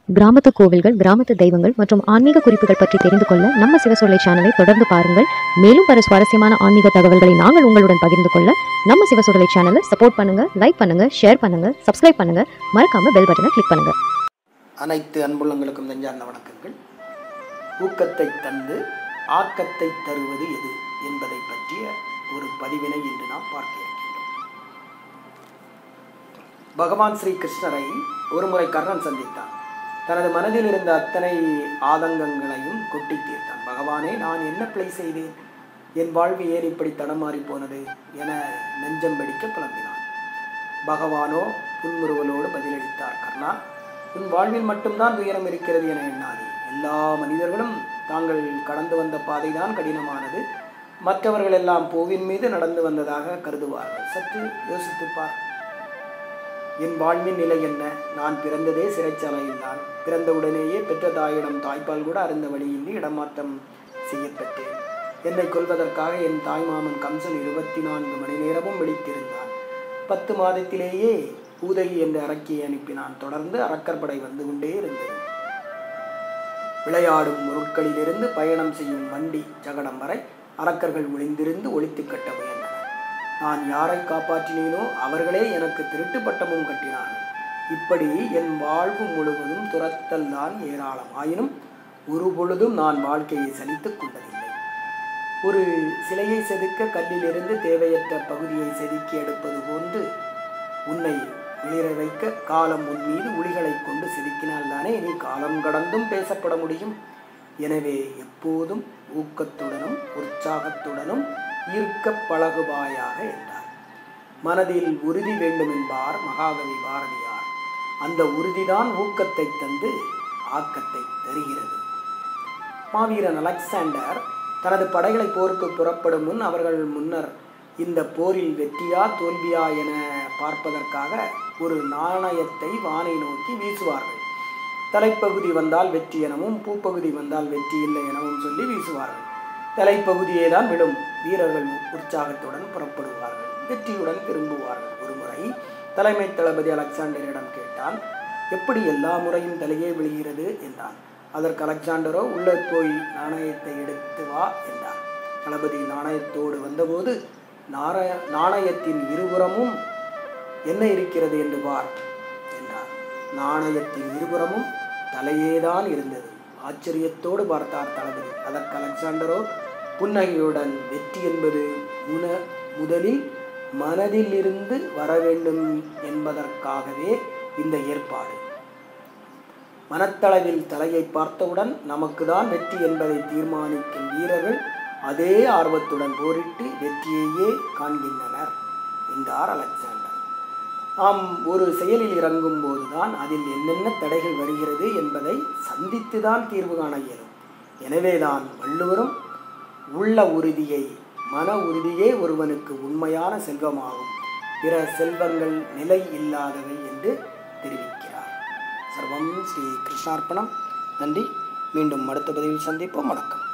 கிராமத்து கோவில்கள் கிராமத்து தெய்வங்கள் மற்றும் ஆன்மீக குறிப்புகள் பற்றி தெரிந்து கொள்ள நம்ம சிவசொல்லை சேனலை தொடர்ந்து பாருங்கள் மேலும் பல சுவாரஸ்யமான ஆன்மீக தகவல்களை நாங்கள் உங்களுடன் பகிர்ந்து கொள்ள நம்ம சிவசொல்லை சேனலை சப்போர்ட் பண்ணுங்க லைக் பண்ணுங்க ஷேர் பண்ணுங்க சப்ஸ்கிரைப் பண்ணுங்க மறக்காம பெல் பட்டனை கிளிக் பண்ணுங்க அனைத்து அன்புள்ளங்களுக்கும் நெஞ்சார்ந்த வணக்கங்கள் ஊக்கத்தை தந்து ஆக்கத்தை தருவது எது என்பதை பற்றிய ஒரு பதிவினை இன்று நாம் பார்க்க இருக்கின்றோம் பகவான் ஸ்ரீ கிருஷ்ணரை ஒருமுறை கர்ணன் சந்தித்தான் தனது மனதில் இருந்த அத்தனை ஆதங்கங்களையும் கொட்டி தீர்த்தான் பகவானே நான் என்ன பிழை செய்தேன் என் வாழ்வு ஏன் இப்படி தடமாறி போனது என நெஞ்சம் வெடிக்க புலம்பினான் பகவானோ புன்முறுவலோடு பதிலளித்தார் கர்ணா உன் வாழ்வில் மட்டும்தான் துயரம் இருக்கிறது என எண்ணாதே எல்லா மனிதர்களும் தாங்கள் கடந்து வந்த பாதைதான் கடினமானது மற்றவர்கள் எல்லாம் பூவின் மீது நடந்து வந்ததாக கருதுவார்கள் சற்று யோசித்துப் பார் என் வாழ்வின் நிலை என்ன நான் பிறந்ததே சிறைச்சாலையில் தான் பிறந்தவுடனேயே பெற்ற தாயிடம் தாய்ப்பால் கூட அருந்த வழியின்றி இடமாற்றம் செய்யப்பட்டேன் என்னை கொல்வதற்காக என் தாய்மாமன் கம்சன் இருபத்தி நான்கு மணி நேரமும் விழித்திருந்தான் பத்து மாதத்திலேயே பூதகி என்ற அரக்கியை அனுப்பினான் தொடர்ந்து அரக்கற்படை வந்து கொண்டே இருந்தது விளையாடும் முருட்களிலிருந்து பயணம் செய்யும் வண்டி ஜகடம் வரை அரக்கர்கள் ஒளிந்திருந்து ஒழித்து கட்ட முயன்றனர் நான் யாரை காப்பாற்றினேனோ அவர்களே எனக்கு திருட்டு பட்டமும் கட்டினார்கள் இப்படி என் வாழ்வு முழுவதும் துரத்தல் தான் ஏராளம் ஆயினும் ஒரு பொழுதும் நான் வாழ்க்கையை சலித்துக் கொண்டதில்லை ஒரு சிலையை செதுக்க கல்லிலிருந்து தேவையற்ற பகுதியை செதுக்கி எடுப்பது போன்று உன்னை வெளிர வைக்க காலம் உன் மீது உளிகளை கொண்டு செதுக்கினால் தானே நீ காலம் கடந்தும் பேசப்பட முடியும் எனவே எப்போதும் ஊக்கத்துடனும் உற்சாகத்துடனும் ஈர்க்க பழகுவாயாக என்றார் மனதில் உறுதி வேண்டும் என்பார் மகாகவி பாரதியார் அந்த உறுதிதான் ஊக்கத்தை தந்து ஆக்கத்தை தருகிறது மாவீரன் அலெக்சாண்டர் தனது படைகளை போருக்கு புறப்படும் முன் அவர்கள் முன்னர் இந்த போரில் வெற்றியா தோல்வியா என பார்ப்பதற்காக ஒரு நாணயத்தை வானை நோக்கி வீசுவார்கள் தலைப்பகுதி வந்தால் வெற்றி எனவும் பூப்பகுதி வந்தால் வெற்றி இல்லை எனவும் சொல்லி வீசுவார்கள் தலைப்பகுதியே தான் விடும் வீரர்கள் உற்சாகத்துடன் புறப்படுவார்கள் வெற்றியுடன் திரும்புவார்கள் ஒருமுறை தலைமை தளபதி அலெக்சாண்டரிடம் கேட்டான் எப்படி எல்லா முறையும் தலையே விழுகிறது என்றான் அதற்கு அலெக்சாண்டரோ உள்ளே போய் நாணயத்தை எடுத்து வா என்றார் தளபதி நாணயத்தோடு வந்தபோது நாணய நாணயத்தின் இருபுறமும் என்ன இருக்கிறது என்று பார் என்றார் நாணயத்தின் இருபுறமும் தலையேதான் இருந்தது ஆச்சரியத்தோடு பார்த்தார் தளபதி அதற்கு அலெக்சாண்டரோ புன்னகையுடன் வெற்றி என்பது முன முதலில் மனதில் இருந்து வர வேண்டும் என்பதற்காகவே இந்த ஏற்பாடு மனத்தளவில் தலையை பார்த்தவுடன் நமக்கு தான் வெற்றி என்பதை தீர்மானிக்கும் வீரர்கள் அதே ஆர்வத்துடன் போரிட்டு வெற்றியையே காண்கின்றனர் என்றார் அலெக்சாண்டர் நாம் ஒரு செயலில் இறங்கும் போதுதான் அதில் என்னென்ன தடைகள் வருகிறது என்பதை சந்தித்து தான் தீர்வு காண இயலும் எனவேதான் வள்ளுவரும் உள்ள உறுதியை மன உறுதியே ஒருவனுக்கு உண்மையான செல்வமாகும் பிற செல்வங்கள் நிலை இல்லாதவை என்று தெரிவிக்கிறார் சர்வம் ஸ்ரீ கிருஷ்ணார்ப்பணம் நன்றி மீண்டும் அடுத்த பதிவில் சந்திப்போம் வணக்கம்